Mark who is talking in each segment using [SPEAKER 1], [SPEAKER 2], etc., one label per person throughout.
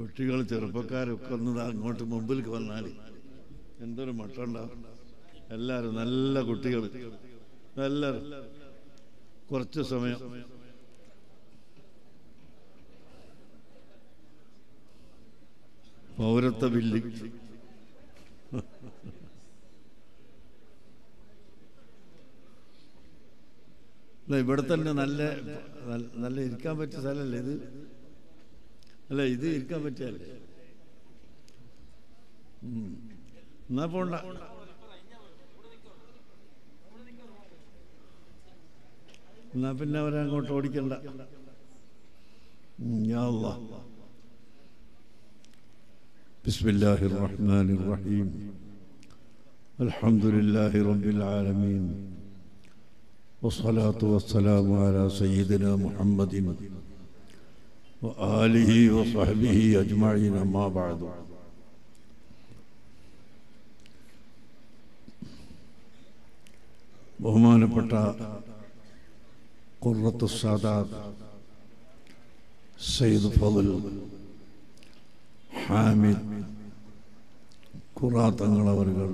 [SPEAKER 1] കുട്ടികൾ ചെറുപ്പക്കാരൊക്കെ ഒന്ന് ദാ അങ്ങോട്ട് മുമ്പിലേക്ക് വന്നാൽ എന്തൊരു മട്ടുണ്ടാവും എല്ലാവരും നല്ല കുട്ടികൾ എല്ലാവരും കുറച്ച് സമയം പൗരത്വ ബില്ല് അല്ല ഇവിടെ തന്നെ നല്ല നല്ല- നല്ല ഇരിക്കാൻ പറ്റിയ സ്ഥലമല്ലേ ഇത് അല്ല ഇത് ഇരിക്കാൻ പറ്റിയല്ലേ ഉം. എന്നാ പോണ്ട എന്നാ പിന്നെ അവരെ അങ്ങോട്ട് ഓടിക്കണ്ട ഉം, യാ അല്ലാ. بسم الله الرحمن الرحيم الحمد لله رب العالمين والصلاة والسلام على سيدنا محمد وآله وصحبه أجمعين أما بعد ബഹുമാനപ്പെട്ട ഖുറത്തു സാദാത്ത് സയ്യിദ് ഫضൽ ഹാമിദ് ഖുറാത്തങ്ങളവറുകൾ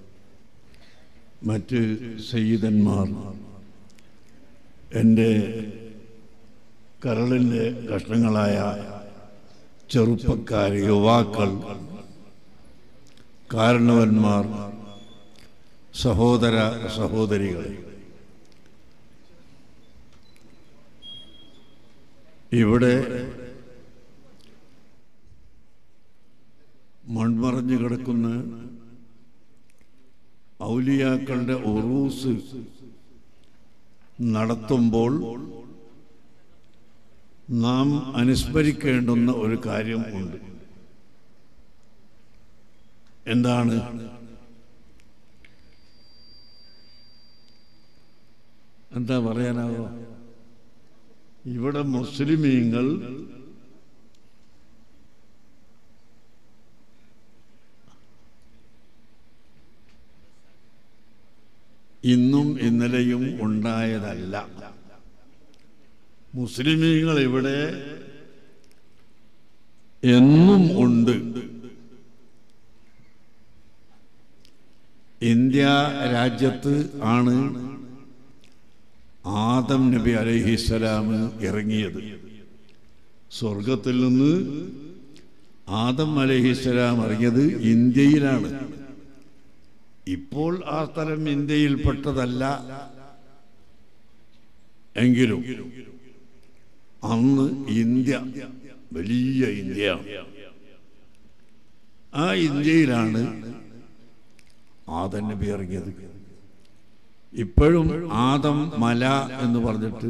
[SPEAKER 1] മറ്റ് സയ്യിദന്മാർ എൻ്റെ കരളിൻ്റെ കഷ്ണങ്ങളായ ചെറുപ്പക്കാർ യുവാക്കൾ കാരണവന്മാർ സഹോദര സഹോദരികൾ ഇവിടെ മൺമറഞ്ഞു കിടക്കുന്ന ഔലിയാക്കളുടെ ഉറൂസ് നടത്തുമ്പോൾ നാം അനുസ്മരിക്കേണ്ടുന്ന ഒരു കാര്യം ഉണ്ട് എന്താണ് എന്താ പറയാനാവോ ഇവിടെ മുസ്ലിമീങ്ങൾ ഇന്നും ഇന്നലെയും ഉണ്ടായതല്ല മുസ്ലിമീങ്ങൾ ഇവിടെ എന്നും ഉണ്ട് ഇന്ത്യ രാജ്യത്ത് ആണ് ആദം നബി അലൈഹിസ്സലാം ഇറങ്ങിയത് സ്വർഗത്തിൽ നിന്ന് ആദം അലൈഹിസ്സലാം ഇറങ്ങിയത് ഇന്ത്യയിലാണ് ഇപ്പോൾ ആ സ്ഥലം ഇന്ത്യയിൽപ്പെട്ടതല്ല എങ്കിലും അന്ന് ഇന്ത്യ വലിയ ഇന്ത്യയാണ് ആ ഇന്ത്യയിലാണ് ആദം നബി ഇറങ്ങിയത് ഇപ്പോഴും ആദം മല എന്ന് പറഞ്ഞിട്ട്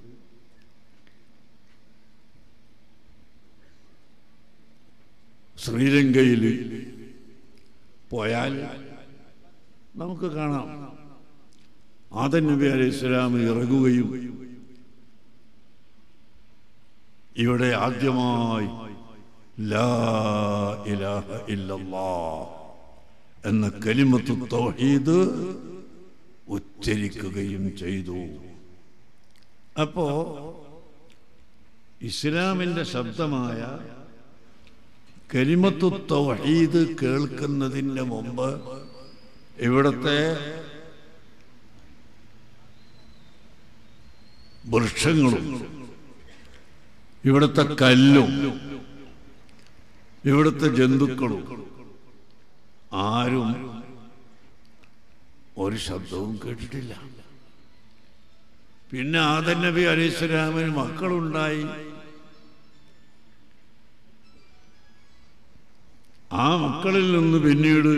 [SPEAKER 1] ശ്രീലങ്കയിൽ പോയാൽ നമുക്ക് കാണാം ആദൻ നബി അലൈഹി സ്വലാം ഇറങ്ങുകയും ഇവിടെ ആദ്യമായി ലാ ഇലാഹ ഇല്ലല്ലാ എന്ന കലിമത്ത് തൗഹീദ് ഉച്ചരിക്കുകയും ചെയ്തു അപ്പോ ഇസ്ലാമിന്റെ ശബ്ദമായ കരിമത്തു തൗഹീദ് കേൾക്കുന്നതിന് മുമ്പ് ഇവിടുത്തെ വൃക്ഷങ്ങളും ഇവിടുത്തെ കല്ലും ഇവിടുത്തെ ജന്തുക്കളും ആരും ഒരു ശബ്ദവും കേട്ടിട്ടില്ല പിന്നെ ആദൻ നബി അലൈഹിസ്സലാമിന് മക്കളുണ്ടായി ആ മക്കളിൽ നിന്ന് പിന്നീട്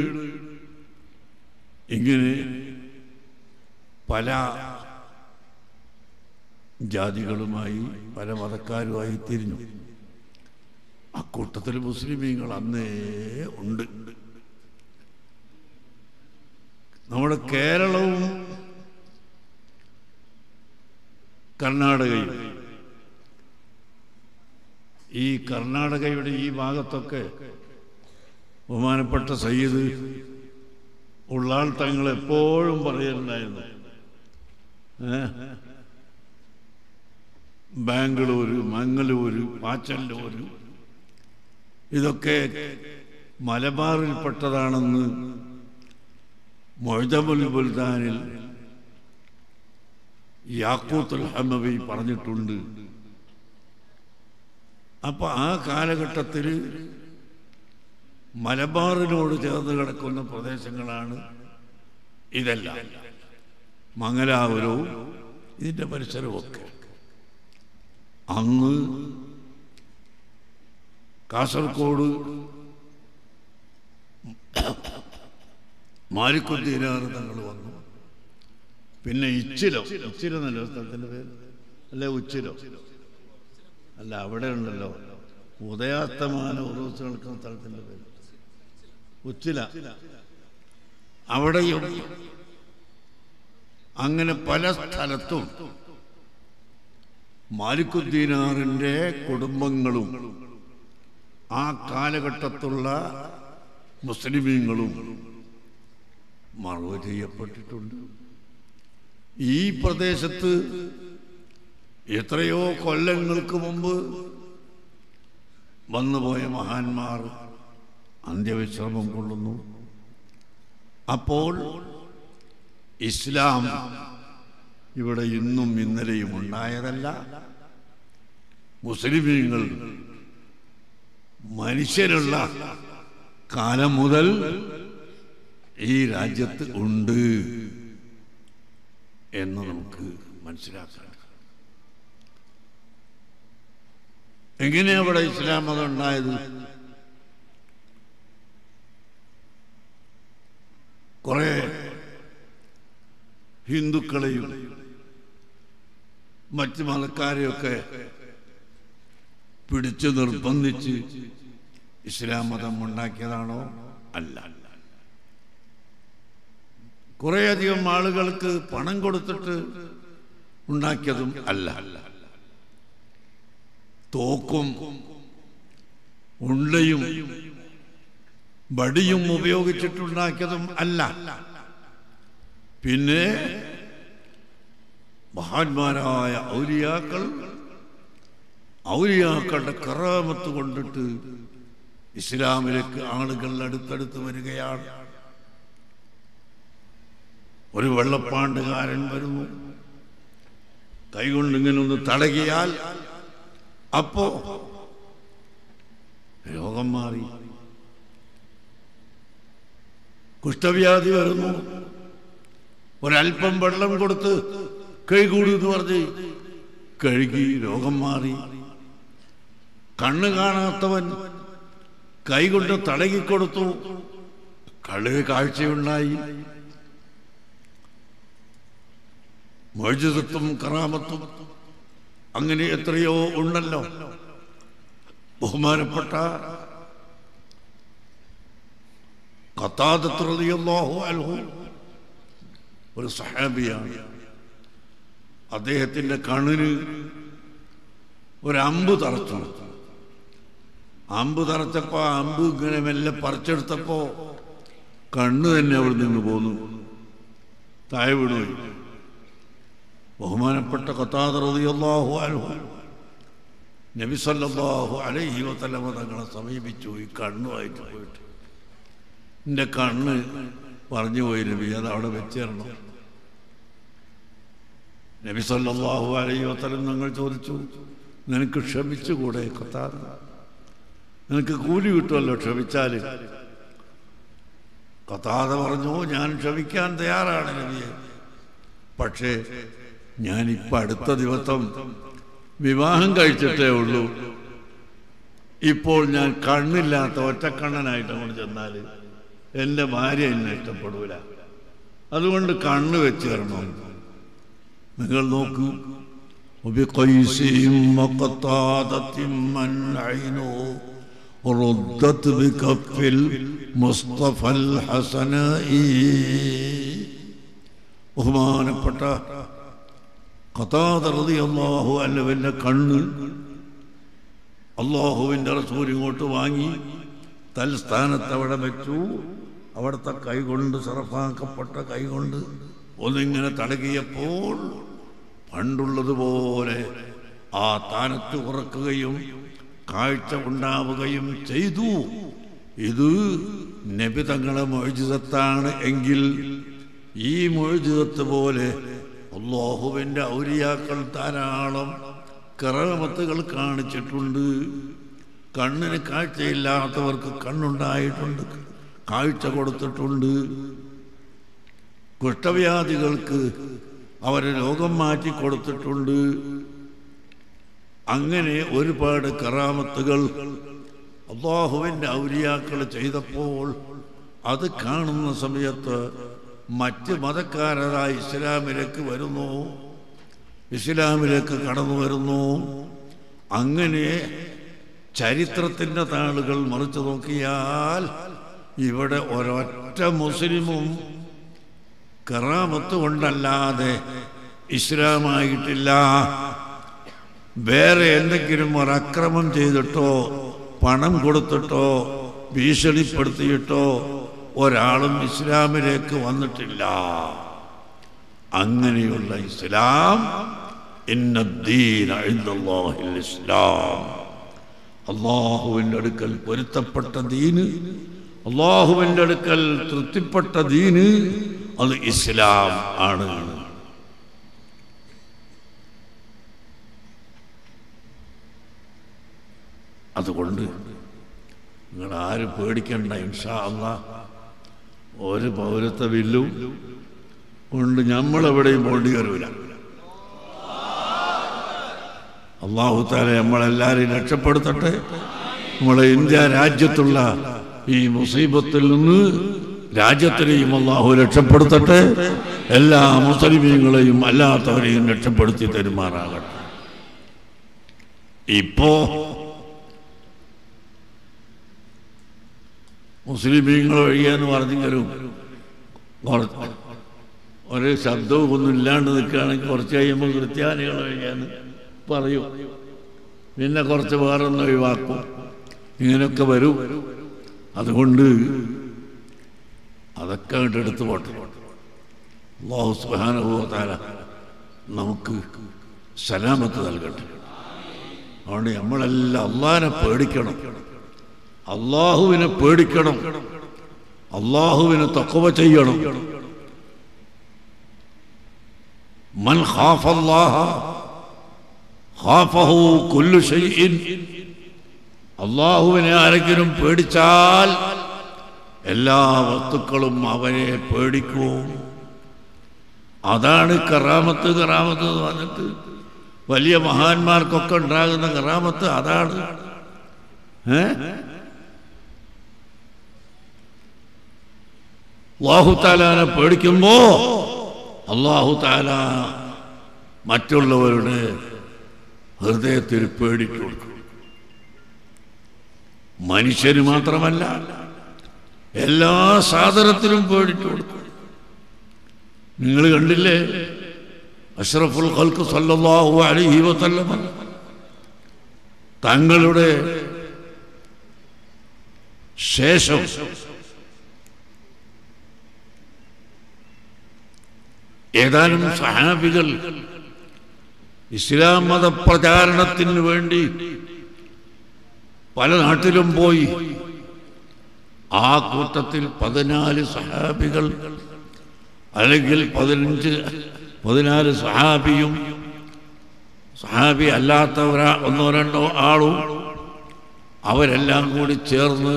[SPEAKER 1] ഇങ്ങനെ പല ജാതികളുമായി പല മതക്കാരുമായി തിരിഞ്ഞു അക്കൂട്ടത്തിൽ മുസ്ലിമീങ്ങൾ അന്നേ ഉണ്ട് നമ്മുടെ കേരളവും കർണാടകയും ഈ കർണാടകയുടെ ഈ ഭാഗത്തൊക്കെ ബഹുമാനപ്പെട്ട സയ്യിദ് ഉള്ളാൾ തങ്ങൾ എപ്പോഴും പറയുന്നുണ്ടായിരുന്നു ഏ? ബാംഗ്ലൂര് മംഗളൂര് പാച്ചല്ലൂര് ഇതൊക്കെ മലബാറിൽപ്പെട്ടതാണെന്ന് മൊയ്തമുൽ ബുൽദാനിൽ യാക്കൂത്തുൽ ഹമവി പറഞ്ഞിട്ടുണ്ട് അപ്പൊ ആ കാലഘട്ടത്തിൽ മലബാറിനോട് ചേർന്ന് കിടക്കുന്ന പ്രദേശങ്ങളാണ് ഇതെല്ലാം മംഗലാപുരവും ഇതിന്റെ പരിസരവും ഒക്കെ അന്ന് കാസർഗോഡ് മാരിക്കുദ്ദീനാർ തങ്ങൾ വന്നു പിന്നെ ഇച്ചിലോ ഇച്ചിലോ എന്നല്ലോ സ്ഥലത്തിന്റെ പേര് അല്ലെ ഉച്ചിലോ അല്ല അവിടെ ഉണ്ടല്ലോ ഉദയാസ്തമാന ഉറൂസ് കേൾക്കുന്ന സ്ഥലത്തിന്റെ പേര് ഉച്ചില അവിടെയും അങ്ങനെ പല സ്ഥലത്തും മാലിക്കുദ്ദീനാറിന്റെ കുടുംബങ്ങളും ആ കാലഘട്ടത്തുള്ള മുസ്ലിമീങ്ങളും മറവ് ചെയ്യപ്പെട്ടിട്ടുണ്ട് ഈ പ്രദേശത്ത് എത്രയോ കൊല്ലങ്ങൾക്ക് മുമ്പ് വന്നുപോയ മഹാന്മാർ അന്ത്യവിശ്രമം കൊള്ളുന്നു അപ്പോൾ ഇസ്ലാം ഇവിടെ ഇന്നും ഇന്നലെയും ഉണ്ടായതല്ല മുസ്ലിമീങ്ങൾ മനുഷ്യരുള്ള കാലം മുതൽ ഈ രാജ്യത്ത് ഉണ്ട് എന്ന് നമുക്ക് മനസ്സിലാക്കാം എങ്ങനെയാ അവിടെ ഇസ്ലാം മതം ഉണ്ടായത് കുറെ ഹിന്ദുക്കളെയും മറ്റ് മതക്കാരെയൊക്കെ പിടിച്ചു നിർബന്ധിച്ച് ഇസ്ലാം മതം ഉണ്ടാക്കിയതാണോ അല്ല കുറേയധികം ആളുകൾക്ക് പണം കൊടുത്തിട്ട് ഉണ്ടാക്കിയതും അല്ല തോക്കും ഉണ്ടയും വടിയും ഉപയോഗിച്ചിട്ടുണ്ടാക്കിയതും അല്ല പിന്നെ മഹാന്മാരായ ഔലിയാക്കൾ ഔലിയാക്കളുടെ കറാമത്ത് കൊണ്ടിട്ട് ഇസ്ലാമിലേക്ക് ആളുകൾ അടുത്തടുത്ത് വരികയാണ് ഒരു വെള്ളപ്പാണ്ടുകാരൻ വരുന്നു കൈകൊണ്ട് ഇങ്ങനെ ഒന്ന് തടകിയാൽ അപ്പോ രോഗം മാറി കുഷ്ഠവ്യാധി വരുന്നു ഒരല്പം വെള്ളം കൊടുത്ത് കൈകൂടി എന്ന് പറഞ്ഞ് കഴുകി രോഗം മാറി കണ്ണ് കാണാത്തവൻ കൈകൊണ്ട് തടകിക്കൊടുത്തു കള്ള് കാഴ്ചയുണ്ടായി മൊഴിതത്വം കറാമത്തും അങ്ങനെ എത്രയോ ഉണ്ടല്ലോ ബഹുമാനപ്പെട്ട ഖത്താദത്ത് റളിയല്ലാഹു അൻഹു ഒരു സഹാബിയാണ് അദ്ദേഹത്തിന്റെ കണ്ണിന് ഒരു അമ്പ് തറച്ചു അമ്പ് തറച്ചപ്പോ ആ അമ്പ് ഇങ്ങനെ മെല്ലെ പറിച്ചെടുത്തപ്പോ കണ്ണ് തന്നെ അവിടെ നിന്ന് പോന്നു താഴെ വീണുപോയി ബഹുമാനപ്പെട്ട ഖത്താദ റളിയല്ലാഹു അൻഹു നബി സല്ലല്ലാഹു അലൈഹി വസല്ലമ തങ്ങളെ സമീപിച്ചു ഈ കണ്ണുമായിട്ട് പോയിട്ട് എൻ്റെ കണ്ണ് പറഞ്ഞു പോയി നബി അത് അവിടെ വെച്ചേരണം നബി സല്ലല്ലാഹു അലൈഹി വസല്ലം ഞങ്ങൾ ചോദിച്ചു നിനക്ക് ക്ഷമിച്ചുകൂടെ കത്താറ് നിനക്ക് കൂലി കിട്ടുമല്ലോ ക്ഷമിച്ചാൽ കത്താത പറഞ്ഞു ഞാൻ ക്ഷമിക്കാൻ തയ്യാറാണ് നബിയെ പക്ഷേ ഞാനിപ്പോൾ അടുത്ത ദിവസം വിവാഹം കഴിച്ചിട്ടേ ഉള്ളൂ ഇപ്പോൾ ഞാൻ കണ്ണില്ലാത്ത ഒറ്റക്കണ്ണനായിട്ട് അങ്ങോട്ട് ചെന്നാൽ എൻ്റെ ഭാര്യ എന്നെ ഇഷ്ടപ്പെടൂല അതുകൊണ്ട് കണ്ണ് വെച്ച് തരണം നിങ്ങൾ നോക്കൂ وبقيسهم وقطادة من عينه ردت بكف المصطفى الحسناء ബഹുമാനപ്പെട്ട കഥാതറതി അള്ളാഹു അല്ലവന്റെ കണ്ണ് അള്ളാഹുവിൻ്റെ റസൂൽ ഇങ്ങോട്ട് വാങ്ങി തൽസ്ഥാനത്ത് അവിടെ വെച്ചു അവിടുത്തെ കൈകൊണ്ട് സറഫാക്കപ്പെട്ട കൈകൊണ്ട് ഒന്നിങ്ങനെ പണ്ടുള്ളതുപോലെ ആ സ്ഥാനത്ത് ഉറക്കുകയും കാഴ്ച ഉണ്ടാവുകയും ചെയ്തു ഇത് നബി തങ്ങളെ മൊഴിജിതത്താണ് എങ്കിൽ ഈ മൊഴിജിതത്ത് പോലെ അള്ളാഹുവിൻ്റെ ഔലിയാക്കൾ ധാരാളം കറാമത്തുകൾ കാണിച്ചിട്ടുണ്ട് കണ്ണിന് കാഴ്ചയില്ലാത്തവർക്ക് കണ്ണുണ്ടായിട്ടുണ്ട് കാഴ്ച കൊടുത്തിട്ടുണ്ട് കുഷ്ഠവ്യാധികൾക്ക് അവരെ രോഗം മാറ്റി കൊടുത്തിട്ടുണ്ട് അങ്ങനെ ഒരുപാട് കറാമത്തുകൾ അള്ളാഹുവിൻ്റെ ഔലിയാക്കൾ ചെയ്തപ്പോൾ അത് കാണുന്ന സമയത്ത് മറ്റ് മതക്കാരായ ഇസ്ലാമിലേക്ക് വരുന്നു ഇസ്ലാമിലേക്ക് കടന്നു വരുന്നു അങ്ങനെ ചരിത്രത്തിൻ്റെ താളുകൾ മറിച്ചു നോക്കിയാൽ ഇവിടെ ഒരൊറ്റ മുസ്ലിമും കറാമത്ത് കൊണ്ടല്ലാതെ ഇസ്ലാമായിട്ടില്ല വേറെ എന്തെങ്കിലും ഒരക്രമം ചെയ്തിട്ടോ പണം കൊടുത്തിട്ടോ ഭീഷണിപ്പെടുത്തിയിട്ടോ ഒരാളും ഇസ്ലാമിലേക്ക് വന്നിട്ടില്ല അങ്ങനെയുള്ള ഇസ്ലാം ഇന്നദ്ദീന ഇൻദല്ലാഹിൽ ഇസ്ലാം അള്ളാഹുവിൻ്റെ അടുക്കൽ പൊരുത്തപ്പെട്ട ദീന് അള്ളാഹുവിൻ്റെ അടുക്കൽ തൃപ്തിപ്പെട്ട ദീന് അത് ഇസ്ലാം ആണ് അതുകൊണ്ട് നിങ്ങൾ ആരും പേടിക്കണ്ട ഇൻഷാ അള്ളാ ഒരു പൗരത്വ ബില്ലും കൊണ്ട് നമ്മളെവിടെയും പോണ്ടി വരില്ല അള്ളാഹുത്താലെ നമ്മളെല്ലാവരെയും രക്ഷപ്പെടുത്തട്ടെ നമ്മളെ ഇന്ത്യ രാജ്യത്തുള്ള ഈ മുസീബത്തിൽ നിന്ന് രാജ്യത്തിനെയും അള്ളാഹു രക്ഷപ്പെടുത്തട്ടെ എല്ലാ മുസ്ലിമീങ്ങളെയും അല്ലാത്തവരെയും രക്ഷപ്പെടുത്തി തരുമാറാകട്ടെ ഇപ്പോ മുസ്ലിമീങ്ങൾ ഒഴിയാന്ന് പറഞ്ഞെങ്കിലും കുറച്ച് ഒരു ശബ്ദവും ഒന്നും ഇല്ലാണ്ട് നിൽക്കുകയാണെങ്കിൽ കുറച്ച് കഴിയുമ്പോൾ ക്രിസ്ത്യാനികൾ ഒഴിയാന്ന് പറയും പിന്നെ കുറച്ച് വേറൊന്ന് ഒഴിവാക്കും ഇങ്ങനെയൊക്കെ വരും അതുകൊണ്ട് അതൊക്കെ അങ്ങോട്ട് എടുത്തു പോട്ടെ അള്ളാഹു സുബാനുഭവത്താല നമുക്ക് സലാമത്ത് നൽകട്ടെ അതുകൊണ്ട് നമ്മളെല്ലാം അള്ളാഹിനെ പേടിക്കണം അള്ളാഹുവിനെ പേടിക്കണം അള്ളാഹുവിനെ തക്കവ ചെയ്യണം മൻ ഖാഫല്ലാഹ ഖാഫഹു കുല്ലു ഷൈഇൻ അള്ളാഹുവിനെ ആരെങ്കിലും പേടിച്ചാൽ എല്ലാ വസ്തുക്കളും അവനെ പേടിക്കും അതാണ് കറാമത്ത് കറാമത്ത് എന്ന് പറഞ്ഞിട്ട് വലിയ മഹാന്മാർക്കൊക്കെ ഉണ്ടാകുന്ന കറാമത്ത് അതാണ് ഏ അള്ളാഹുത്താലാനെ പേടിക്കുമ്പോ അള്ളാഹുത്താല മറ്റുള്ളവരുടെ ഹൃദയത്തിൽ പേടിച്ചു കൊടുക്കും മനുഷ്യന് മാത്രമല്ല എല്ലാ സാധനത്തിലും പേടിച്ചു കൊടുക്കും നിങ്ങൾ കണ്ടില്ലേ അഷ്റഫുൽ ഖൽക്ക് സല്ലല്ലാഹു അലൈഹി വസല്ലമ തങ്ങളുടെ ശേഷം ഏതാനും സഹാബികൾ ഇസ്ലാം മത പ്രചാരണത്തിന് വേണ്ടി പല നാട്ടിലും പോയി ആ കൂട്ടത്തിൽ പതിനാല് സഹാബികൾ അല്ലെങ്കിൽ പതിനഞ്ച് പതിനാല് സഹാബിയും സഹാബി അല്ലാത്തവരാ ഒന്നോ രണ്ടോ ആളും അവരെല്ലാം കൂടി ചേർന്ന്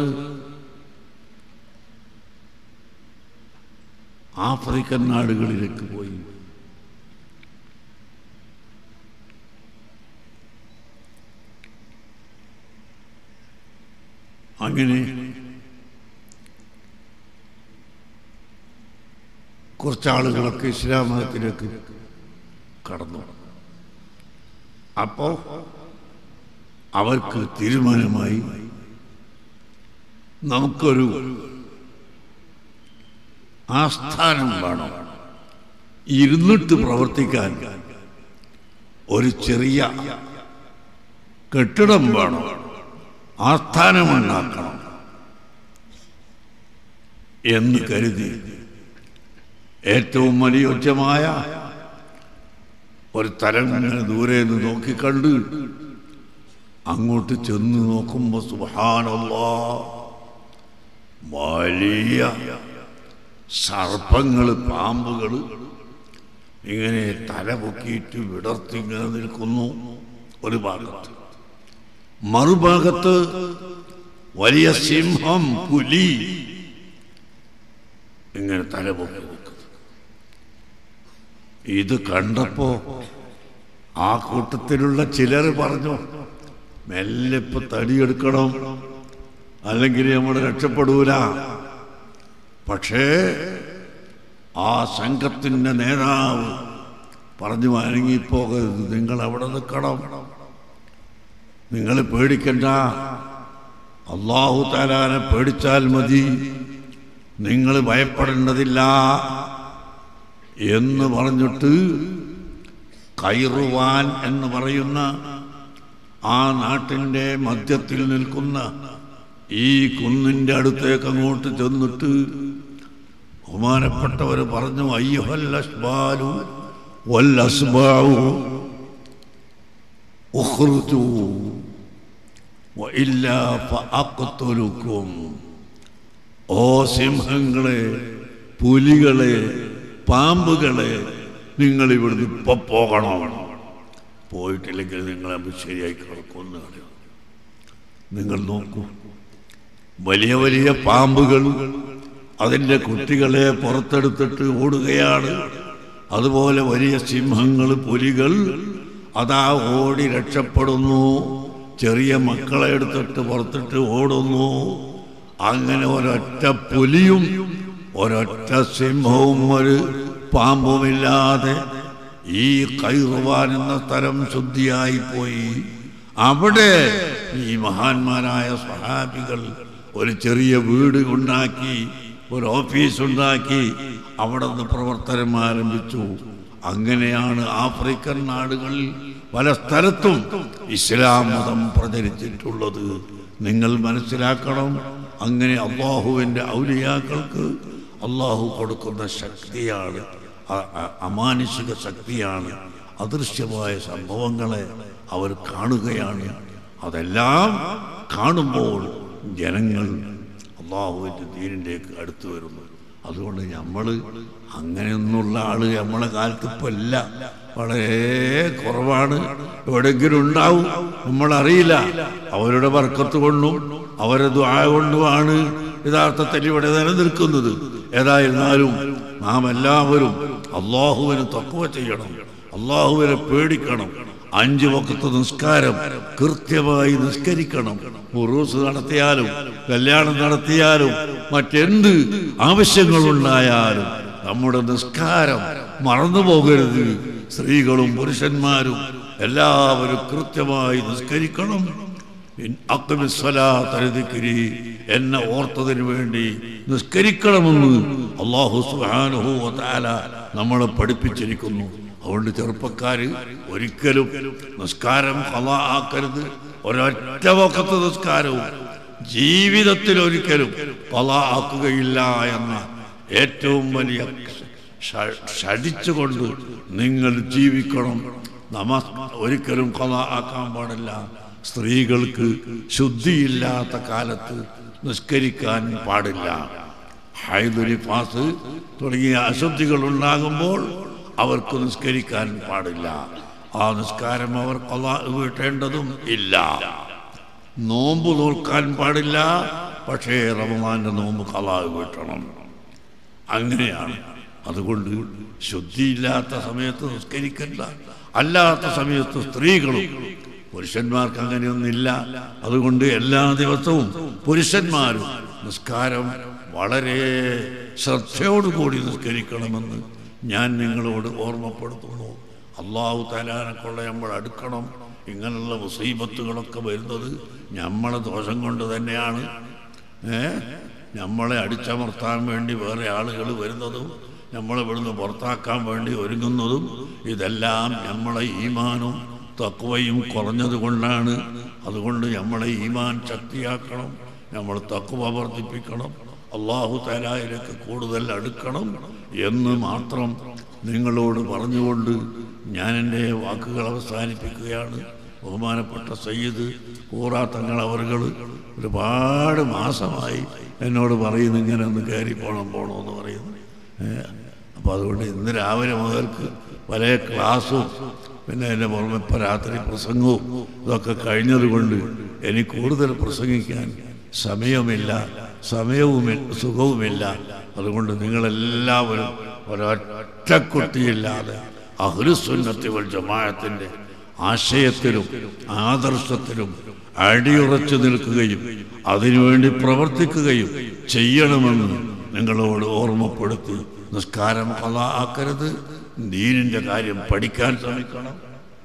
[SPEAKER 1] ആഫ്രിക്കൻ നാടുകളിലേക്ക് പോയി അങ്ങനെ കുറച്ചാളുകളൊക്കെ ഇസ്ലാം മതത്തിലേക്ക് കടന്നു അപ്പോ അവർക്ക് തീരുമാനമായി നമുക്കൊരു ആസ്ഥാനം വേണം ഇരുന്നിട്ട് പ്രവർത്തിക്കാൻ ഒരു ചെറിയ കെട്ടിടം വേണം ആസ്ഥാനമുണ്ടാക്കണം എന്ന് കരുതി ഏറ്റവും അനുയോജ്യമായ ഒരു തരം ഇങ്ങനെ ദൂരെ നിന്ന് നോക്കിക്കണ്ട് അങ്ങോട്ട് ചെന്ന് നോക്കുമ്പോൾ സുഹാനല്ലാ വലിയ സർപ്പങ്ങൾ പാമ്പുകൾ ഇങ്ങനെ തല പൊക്കിയിട്ട് വിടർത്തി ഇങ്ങനെ നിൽക്കുന്നു ഒരു ഭാഗത്ത് മറുഭാഗത്ത് വലിയ സിംഹം പുലി ഇങ്ങനെ തല പൊക്കി നിൽക്കുന്നു ഇത് കണ്ടപ്പോ ആ കൂട്ടത്തിലുള്ള ചിലർ പറഞ്ഞു മെല്ലെ ഇപ്പൊ തടിയെടുക്കണം അല്ലെങ്കിൽ നമ്മൾ രക്ഷപ്പെടൂല പക്ഷേ ആ സംഘത്തിന്റെ നേതാവ് പറഞ്ഞു അനങ്ങിപ്പോകരുത് നിങ്ങൾ അവിടെ നിൽക്കണം നിങ്ങൾ പേടിക്കണ്ട അള്ളാഹു താലാനെ പേടിച്ചാൽ മതി നിങ്ങൾ ഭയപ്പെടേണ്ടതില്ല എന്ന് പറഞ്ഞിട്ട് കൈറുവാൻ എന്ന് പറയുന്ന ആ നാട്ടിൻ്റെ മധ്യത്തിൽ നിൽക്കുന്ന ഈ കുന്നിൻ്റെ അടുത്തേക്ക് അങ്ങോട്ട് ചെന്നിട്ട് ബഹുമാനപ്പെട്ടവർ പറഞ്ഞു അയ്യുഹൽ അസ്ബാലു വൽ അസ്ബാവു ഉഖ്റുജു വഇല്ലാ ഫഅഖ്തുലുക്കും ഓ സിംഹങ്ങളെ പുലികളെ പാമ്പുകളെ നിങ്ങൾ ഇവിടുന്ന് ഇപ്പൊ പോകണം പോയിട്ടില്ലെങ്കിൽ നിങ്ങളെ ശരിയായി കിടക്കുന്നു നിങ്ങൾ നോക്കൂ വലിയ വലിയ പാമ്പുകൾ അതിൻ്റെ കുട്ടികളെ പുറത്തെടുത്തിട്ട് ഓടുകയാണ് അതുപോലെ വലിയ സിംഹങ്ങൾ പുലികൾ അതാ ഓടി രക്ഷപ്പെടുന്നു ചെറിയ മക്കളെ എടുത്തിട്ട് പുറത്തിട്ട് ഓടുന്നു അങ്ങനെ ഒരൊറ്റ പുലിയും ഒരൊറ്റ സിംഹവും ഒരു പാമ്പുമില്ലാതെ ഈ കൈറുവാൻ എന്ന സ്ഥലം ശുദ്ധിയായി പോയി അവിടെ ഈ മഹാന്മാരായ സഹാബികൾ ഒരു ചെറിയ വീട് ഉണ്ടാക്കി ഒരു ഓഫീസ് ഉണ്ടാക്കി അവിടെ നിന്ന് പ്രവർത്തനം ആരംഭിച്ചു അങ്ങനെയാണ് ആഫ്രിക്കൻ നാടുകളിൽ പല സ്ഥലത്തും ഇസ്ലാം മതം പ്രചരിച്ചിട്ടുള്ളത് നിങ്ങൾ മനസ്സിലാക്കണം അങ്ങനെ അള്ളാഹുവിൻ്റെ ഔലിയാക്കൾക്ക് അള്ളാഹു കൊടുക്കുന്ന ശക്തിയാണ് അ- അ- അമാനുഷിക ശക്തിയാണ് അദൃശ്യമായ സംഭവങ്ങളെ അവർ കാണുകയാണ് അതെല്ലാം കാണുമ്പോൾ ജനങ്ങൾ അള്ളാഹുവിൻ്റെ ദീനിലേക്ക് അടുത്തു വരുന്നു അതുകൊണ്ട് നമ്മൾ അങ്ങനെയൊന്നുള്ള ആള് നമ്മളെ കാലത്ത് ഇപ്പം ഇല്ല വളരെ കുറവാണ് എവിടെയെങ്കിലും ഉണ്ടാവും നമ്മളറിയില്ല അവരുടെ വർക്കത്ത് കൊണ്ടും അവരുടെ ദ്വായ കൊണ്ടുമാണ് യഥാർത്ഥത്തിൽ ഇവിടെ നിലനിൽക്കുന്നത് ഏതായിരുന്നാലും നാം എല്ലാവരും അള്ളാഹുവിന് തക്കുവ ചെയ്യണം അള്ളാഹുവിനെ പേടിക്കണം അഞ്ചു വക്കത്ത് നിസ്കാരം കൃത്യമായി നിസ്കരിക്കണം ഉറൂസ് നടത്തിയാലും കല്യാണം നടത്തിയാലും മറ്റെന്ത് ആവശ്യങ്ങളുണ്ടായാലും നമ്മുടെ നിസ്കാരം മറന്നു പോകരുത് സ്ത്രീകളും പുരുഷന്മാരും എല്ലാവരും കൃത്യമായി നിസ്കരിക്കണം ഇൻ അഖ്മിസ്സലാത്ത ലിദ്ക്രി എന്നെ ഓർത്തതിന് വേണ്ടി നിസ്കരിക്കണമെന്ന് അള്ളാഹു സുബ്ഹാനഹു വ തആല നമ്മളെ പഠിപ്പിച്ചിരിക്കുന്നു അതുകൊണ്ട് ചെറുപ്പക്കാര് ഒരിക്കലും നിസ്കാരം ഖളാ ആക്കരുത് ഒരൊറ്റ വക്കത്ത് നിസ്കാരവും ജീവിതത്തിൽ ഒരിക്കലും ഖളാ ആക്കുകയില്ല എന്ന ഏറ്റവും വലിയ ഷ- ഷടിച്ചുകൊണ്ട് നിങ്ങൾ ജീവിക്കണം നമസ് ഒരിക്കലും ഖളാ ആക്കാൻ പാടില്ല സ്ത്രീകൾക്ക് ശുദ്ധിയില്ലാത്ത കാലത്ത് നിസ്കരിക്കാൻ പാടില്ല ഹൈദുലിഫാസ് തുടങ്ങിയ അശുദ്ധികൾ ഉണ്ടാകുമ്പോൾ അവർക്ക് നിസ്കരിക്കാൻ പാടില്ല ആ നിസ്കാരം അവർ ഖളാ വീട്ടേണ്ടതും ഇല്ല നോമ്പ് നോൽക്കാൻ പാടില്ല പക്ഷേ റമദാന്റെ നോമ്പ് ഖളാ വീട്ടണം അങ്ങനെയാണ് അതുകൊണ്ട് ശുദ്ധിയില്ലാത്ത സമയത്ത് നിസ്കരിക്കണ്ട അല്ലാത്ത സമയത്ത് സ്ത്രീകളും പുരുഷന്മാർക്ക് അങ്ങനെയൊന്നില്ല അതുകൊണ്ട് എല്ലാ ദിവസവും പുരുഷന്മാരും നിസ്കാരം വളരെ ശ്രദ്ധയോടുകൂടി നിസ്കരിക്കണമെന്ന് ഞാൻ നിങ്ങളോട് ഓർമ്മപ്പെടുത്തുന്നു അള്ളാഹു തലാനെ കൊള്ള നമ്മൾ അടുക്കണം ഇങ്ങനെയുള്ള മുസീബത്തുകളൊക്കെ വരുന്നത് നമ്മളെ ദോഷം കൊണ്ട് തന്നെയാണ് ഏ നമ്മളെ അടിച്ചമർത്താൻ വേണ്ടി വേറെ ആളുകൾ വരുന്നതും നമ്മളെ ഇവിടുന്ന് പുറത്താക്കാൻ വേണ്ടി ഒരുങ്ങുന്നതും ഇതെല്ലാം നമ്മളെ ഈമാനും തക്കുവയും കുറഞ്ഞത് കൊണ്ടാണ് അതുകൊണ്ട് നമ്മളെ ഈമാൻ ശക്തിയാക്കണം നമ്മൾ തക്കുവ വർദ്ധിപ്പിക്കണം അള്ളാഹു തലായിലേക്ക് കൂടുതൽ അടുക്കണം എന്ന് മാത്രം നിങ്ങളോട് പറഞ്ഞുകൊണ്ട് ഞാൻ എൻ്റെ വാക്കുകൾ അവസാനിപ്പിക്കുകയാണ് ബഹുമാനപ്പെട്ട സയ്യിദ് കൂറാ തങ്ങളവറുകൾ ഒരുപാട് മാസമായി എന്നോട് പറയുന്നു ഇങ്ങനെ ഒന്ന് കയറി പോകണം പോകണമെന്ന് പറയുന്നു അപ്പോൾ അതുകൊണ്ട് ഇന്ന് രാവിലെ മുതൽക്ക് പല ക്ലാസ്സും പിന്നെ എൻ്റെ പുറമെ ഇപ്പം രാത്രി പ്രസംഗവും ഇതൊക്കെ കഴിഞ്ഞതുകൊണ്ട് എനിക്ക് കൂടുതൽ പ്രസംഗിക്കാൻ സമയമില്ല സമയവുമില്ല സുഖവുമില്ല അതുകൊണ്ട് നിങ്ങളെല്ലാവരും ഒരൊറ്റക്കുട്ടിയില്ലാതെ അഹ്ലുസുന്നത്തി വൽ ജമാഅത്തിൻ്റെ ആശയത്തിലും ആദർശത്തിലും അടിയുറച്ചു നിൽക്കുകയും അതിനുവേണ്ടി പ്രവർത്തിക്കുകയും ചെയ്യണമെന്ന് നിങ്ങളോട് ഓർമ്മപ്പെടുത്തി നിസ്കാരം കഥ ആക്കരുത് ദീനിന്റെ കാര്യം പഠിക്കാൻ ശ്രമിക്കണം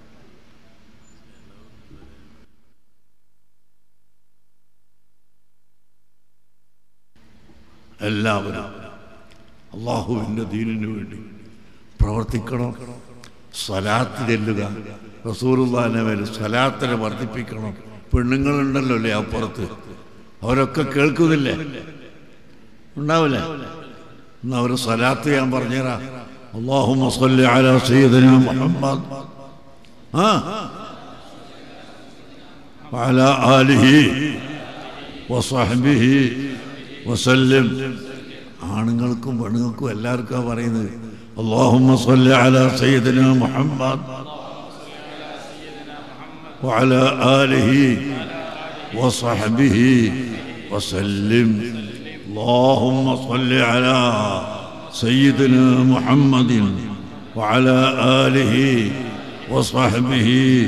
[SPEAKER 1] എല്ലാവരും അള്ളാഹുവിൻ്റെ ദീനിനു വേണ്ടി പ്രവർത്തിക്കണം സ്വലാത്ത് ചെല്ലുക റസൂറുല്ലാനെ വരും സ്വലാത്തിനെ വർദ്ധിപ്പിക്കണം പെണ്ണുങ്ങളുണ്ടല്ലോ അല്ലേ അപ്പുറത്ത് അവരൊക്കെ കേൾക്കുന്നില്ലേ ഉണ്ടാവില്ലേ എന്നാ അവർ സ്വലാത്ത് ഞാൻ പറഞ്ഞുതരാം اللهم صل على سيدنا محمد ها وعلى آله وصحبه وسلم ആണുങ്ങൾക്കും പെണ്ണുങ്ങൾക്കും എല്ലാവർക്കും പറയുന്നത് اللهم صل على سيدنا محمد وعلى آله وصحبه وسلم اللهم صل على سيدنا محمد وعلى آله وصحبه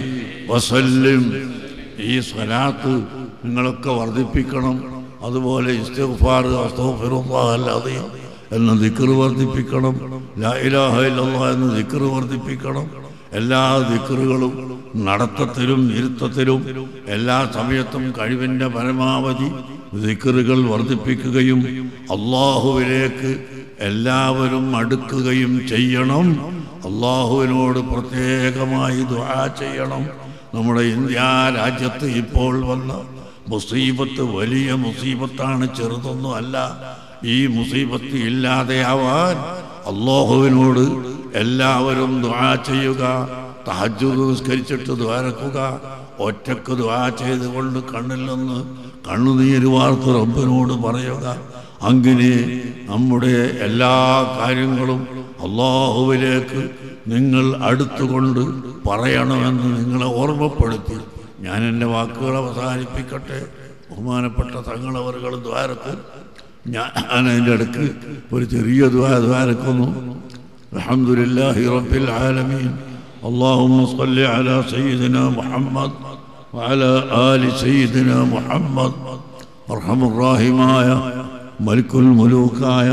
[SPEAKER 1] وسلم ഈ സ്വലാത്ത് നിങ്ങളൊക്കെ വർദ്ധിപ്പിക്കണം അതുപോലെ ഇസ്തിഗ്ഫാർ അസ്തഗ്ഫിറുല്ലാഹ് എന്ന ദിക്ർ വർദ്ധിപ്പിക്കണം ലാ ഇലാഹ ഇല്ലല്ലാഹ് എന്ന ദിക്ർ വർദ്ധിപ്പിക്കണം എല്ലാ ദിക്റുകളും നടത്തത്തിലും ഇരുത്തത്തിലും എല്ലാ സമയത്തും കഴിവിൻ്റെ പരമാവധി ദിക്റുകൾ വർദ്ധിപ്പിക്കുകയും അള്ളാഹുവിലേക്ക് എല്ലാവരും അടുക്കുകയും ചെയ്യണം അള്ളാഹുവിനോട് പ്രത്യേകമായി ദുആ ചെയ്യണം നമ്മുടെ ഇന്ത്യ രാജ്യത്ത് ഇപ്പോൾ വന്ന മുസീബത്ത് വലിയ മുസീബത്താണ് ചെറുതൊന്നും അല്ല ഈ മുസീബത്ത് ഇല്ലാതെയാവാൻ അള്ളാഹുവിനോട് എല്ലാവരും ദുആ ചെയ്യുക തഹജ്ജുദ് നിസ്കരിച്ചിട്ട് ദ്വാരക്കുക ഒറ്റക്ക് ദ്വാ ചെയ്തുകൊണ്ട് കണ്ണിൽ നിന്ന് കണ്ണുനീര് വാർത്ത് റബ്ബിനോട് പറയുക അങ്ങനെ നമ്മുടെ എല്ലാ കാര്യങ്ങളും അള്ളാഹുവിലേക്ക് നിങ്ങൾ അടുത്തുകൊണ്ട് പറയണമെന്ന് നിങ്ങളെ ഓർമ്മപ്പെടുത്തി ഞാൻ എൻ്റെ വാക്കുകൾ അവസാനിപ്പിക്കട്ടെ ബഹുമാനപ്പെട്ട തങ്ങളവറുകൾ ദ്വാരക്കും ഞാൻ അതിൻ്റെ അടുക്ക് ഒരു ചെറിയ ദ്വാ ദ്വാരക്കുന്നു അലഹമുല്ലാഹി റബ്ബിൽ ആലമീൻ اللهم صل على سيدنا محمد وعلى آل سيدنا محمد അർഹം റാഹിമായ മലിക്കുൽ മുലൂക്കായ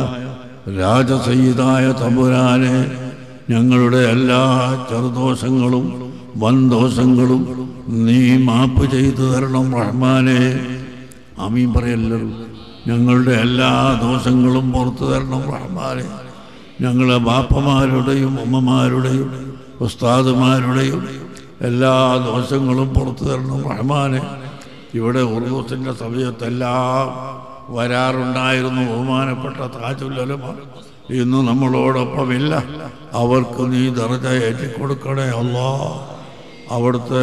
[SPEAKER 1] രാജസയ്യിദായ തമ്പുരാനെ ഞങ്ങളുടെ എല്ലാ ചെറുദോഷങ്ങളും വൻദോഷങ്ങളും നീ മാപ്പ് ചെയ്തു തരണം റഹ്മാനെ ആമീൻ പറയല്ലരും ഞങ്ങളുടെ എല്ലാ ദോഷങ്ങളും പുറത്തു തരണം റഹ്മാനെ ഞങ്ങളെ ബാപ്പമാരുടെയും ഉമ്മമാരുടെയും ഉസ്താദുമാരുടെയും എല്ലാ ദോഷങ്ങളും പുറത്തു തരണം റഹ്മാനെ ഇവിടെ ഉറുദൂസിൻ്റെ സമയത്തെല്ലാം വരാറുണ്ടായിരുന്നു ബഹുമാനപ്പെട്ട താജുല്ലമ ഇന്ന് നമ്മളോടൊപ്പമില്ല അവർക്ക് നീ ദർജ ഏറ്റിക്കൊടുക്കണേ അല്ലാ അവിടുത്തെ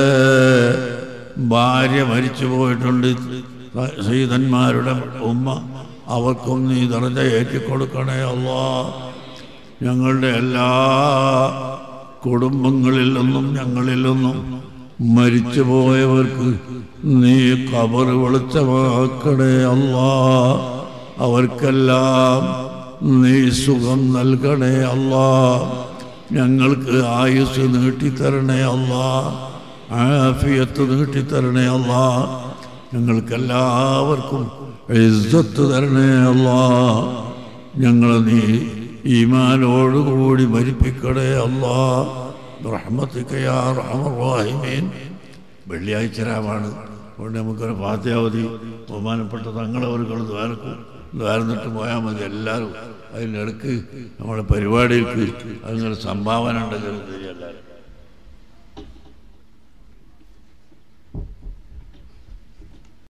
[SPEAKER 1] ഭാര്യ മരിച്ചു പോയിട്ടുണ്ട് സീതന്മാരുടെ ഉമ്മ അവർക്കും നീ ദർജ ഏറ്റിക്കൊടുക്കണേ അല്ലാ ഞങ്ങളുടെ എല്ലാ കുടുംബങ്ങളിൽ നിന്നും ഞങ്ങളിൽ നിന്നും മരിച്ചു പോയവർക്ക് നീ കബർ വെളിച്ചമാക്കണേ അല്ലാ അവർക്കെല്ലാം നീ സുഖം നൽകണേ അല്ലാ ഞങ്ങൾക്ക് ആയുസ് നീട്ടിത്തരണേ അല്ലാ ആഫിയത്ത് നീട്ടിത്തരണേ അല്ലാ ഞങ്ങൾക്കെല്ലാവർക്കും ഇസ്സത്ത് തരണേ അല്ലാ ഞങ്ങളെ നീ ഈമാനോടുകൂടി മരിപ്പിക്കണേ അല്ലാ റഹ്മത്തിക്കയാ റഹ്മീൻ വെള്ളിയാഴ്ച രാമാണ് അതുകൊണ്ട് നമുക്കൊരു ഫാത്യാവധി ബഹുമാനപ്പെട്ട തങ്ങളവർക്കുള്ള ദ്വാരക്കും ദ്വാരന്നിട്ട് പോയാൽ മതി എല്ലാവരും അതിനിടക്ക് നമ്മുടെ പരിപാടികൾക്ക് അതിനൊരു സംഭാവന ഉണ്ടെങ്കിലും ശരിയല്ല